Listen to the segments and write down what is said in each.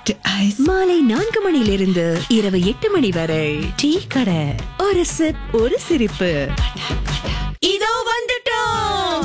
விட்டு ஐஸ் மாலை நான்கு மணியிலிருந்து இரவு எட்டு மணி வரை டீ கடை ஒரு சிப் ஒரு சிரிப்பு இதோ வந்துட்டோம்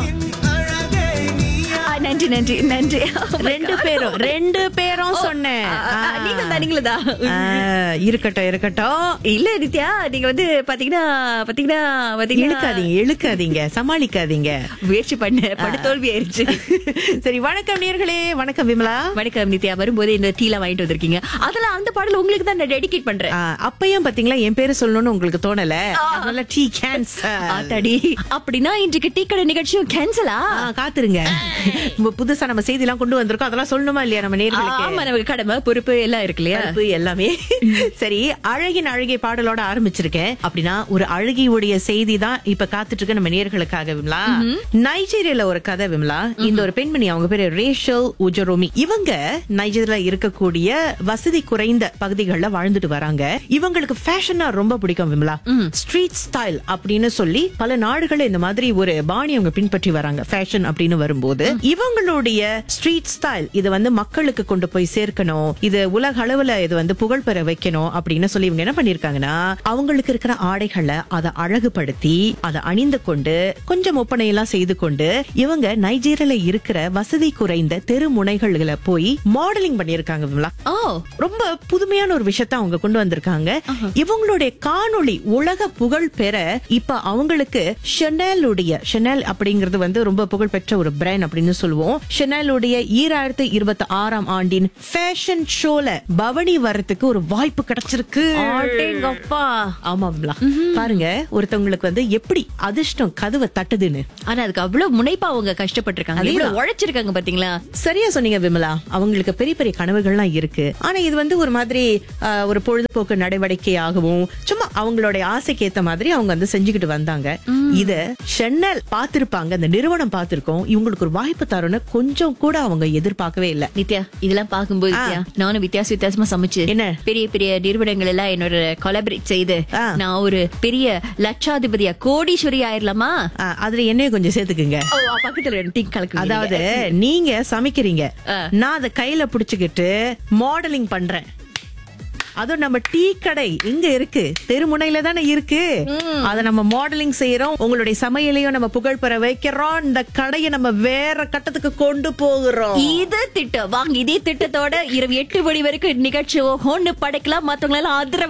ஆ, நன்றி நன்றி நன்றி ரெண்டு பேரும் ரெண்டு பேரும் சொன்னேன் ஆ, ஆ, நீங்க தானீங்களா ஆ, இருக்கட்டும் இருக்கட்டும் இல்ல நித்யா நீங்க வந்து பாத்தீங்கன்னா பாத்தீங்கன்னா பாத்தீங்கன்னா இழுக்காதீங்க இழுக்காதீங்க சமாளிக்காதீங்க முயற்சி பண்ண படு தோல்வி ஆயிருச்சு சரி வணக்கம் நேர்களே வணக்கம் விமலா வணக்கம் நித்யா வரும்போது இந்த டீல வாங்கிட்டு வந்திருக்கீங்க அதெல்லாம் அந்த பாடல் உங்களுக்கு தான் நான் டெடிகேட் பண்றேன் ஆ, அப்பயும் பாத்தீங்களா என் பேரு சொல்லணும்னு உங்களுக்கு தோணல அதனால டீ கேன்சர் ஆத்தாடி அப்படின்னா இன்றைக்கு டீ கடை நிகழ்ச்சியும் கேன்சலா காத்துருங்க இப்ப புதுசா நம்ம செய்தி எல்லாம் கொண்டு வந்திருக்கோம் அதெல்லாம் சொல்லணுமா இல்லையா நம்ம நேர்களுக்கு ஆமா நமக்கு கடமை பொறுப்பு எல்லாம் இருக்கு இல்லையா பருப்பு எல்லாமே சரி அழகின் அழகை பாடலோட ஆரம்பிச்சிருக்கேன் அப்படின்னா ஒரு அழகியுடைய செய்தி தான் இப்ப காத்துட்டு இருக்க நம்ம நேர்களுக்காக விமலா நைஜீரியால ஒரு கதை விமலா இந்த ஒரு பெண்மணி அவங்க பேரு ரேஷல் உஜரோமி இவங்க நைஜீரியால இருக்கக்கூடிய வசதி குறைந்த பகுதிகளில் வாழ்ந்துட்டு வராங்க இவங்களுக்கு ஃபேஷனா ரொம்ப பிடிக்கும் விமலா ஸ்ட்ரீட் ஸ்டைல் அப்படின்னு சொல்லி பல நாடுகள் இந்த மாதிரி ஒரு பாணி அவங்க பின்பற்றி வராங்க ஃபேஷன் அப்படின்னு வரும்போது இவங்களுடைய ஸ்ட்ரீட் ஸ்டைல் இது வந்து மக்களுக்கு கொண்டு போய் சேர்க்கணும் இது உலக அளவுல இது வந்து புகழ் பெற வைக்கணும் அப்படின்னு சொல்லி இவங்க என்ன பண்ணிருக்காங்கன்னா அவங்களுக்கு இருக்கிற ஆடைகளை அதை அழகுபடுத்தி அதை அணிந்து கொண்டு கொஞ்சம் ஒப்பனை எல்லாம் செய்து கொண்டு இவங்க நைஜீரியால இருக்கிற வசதி குறைந்த தெரு முனைகள்ல போய் மாடலிங் பண்ணிருக்காங்க விமலா ஓ ரொம்ப புதுமையான ஒரு விஷயத்த அவங்க கொண்டு வந்திருக்காங்க இவங்களுடைய காணொளி உலக புகழ் பெற இப்ப அவங்களுக்கு ஷெனலுடைய ஷெனல் அப்படிங்கிறது வந்து ரொம்ப புகழ் பெற்ற ஒரு பிராண்ட் அப்படின்னு சொல்லுவோம் ஷெனலுடைய ஈராயிரத்தி இருபத்தி ஆறாம் ஆண்டின் ஃபேஷன் ஷோல பவனி வர்றதுக்கு ஒரு வாய்ப்பு கிடைச்சிருக்கு ஆட்டேங்கப்பா ஆமா விமலா. பாருங்க ஒருத்தவங்களுக்கு வந்து எப்படி அதிர்ஷ்டம் கதவை தட்டுதுன்னு ஆனா அதுக்கு அவ்வளவு முனைப்பா அவங்க கஷ்டப்பட்டிருக்காங்க அதேதான். எவ்வளவு உழைச்சிருக்காங்க பாத்தீங்களா சரியா சொன்னீங்க விமலா அவங்களுக்கு பெரிய பெரிய கனவுகள்லாம் இருக்கு ஆனா இது வந்து ஒரு மாதிரி ஆஹ், ஒரு பொழுதுபோக்கு நடவடிக்கையாகவும் சும்மா அவங்களுடைய ஆசைக்கு ஏத்த மாதிரி அவங்க வந்து செஞ்சுக்கிட்டு வந்தாங்க இத ஷென்னல் பார்த்திருப்பாங்க அந்த நிறுவனம் பார்த்திருக்கோம் இவங்களுக்கு ஒரு வாய்ப்பு தரும்னு கொஞ்சம் கூட அவங்க எதிர்பார்க்கவே இல்ல நித்யா இதெல்லாம் பார்க்கும்போது ஆ. நித்யா, நானும் வித்தியாச வித்தியாசமா சமைச்சு என்ன? பெரிய பெரிய நிறுவனங்கள் எல்லாம் என்னோட கொலாபரேட் செய்து ஆ. நான் ஒரு பெரிய லட்சாதிபதியா கோடீஸ்வரி ஆயிரலாமா ஆஹ், அதுல என்னைய கொஞ்சம் சேர்த்துக்குங்க ஓ, பக்கத்துல டீ கலக்கு அதாவது நீங்க சமைக்கிறீங்க நான் அதை கையில புடிச்சுக்கிட்டு மாடலிங் பண்றேன் அதுவும் நம்ம டீ கடை எங்க இருக்கு தெருமுனையில தானே இருக்கு அத நம்ம மாடலிங் செய்யறோம் உங்களுடைய சமையலையும் நம்ம புகழ் பெற வைக்கிறோம் இந்த கடையை நம்ம வேற கட்டத்துக்கு கொண்டு போகிறோம் இது திட்டம் வாங்க இதே திட்டத்தோட இரவு எட்டு மணி வரைக்கும் நிகழ்ச்சி ஒண்ணு படைக்கலாம் மத்தவங்க எல்லாம் அதிர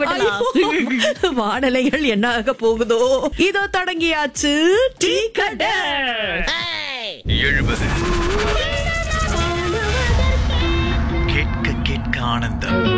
விடலாம் வாடலைகள் என்ன ஆக போகுதோ இதோ தொடங்கியாச்சு டீ கடை எழுபது கேட்க கேட்க ஆனந்தம்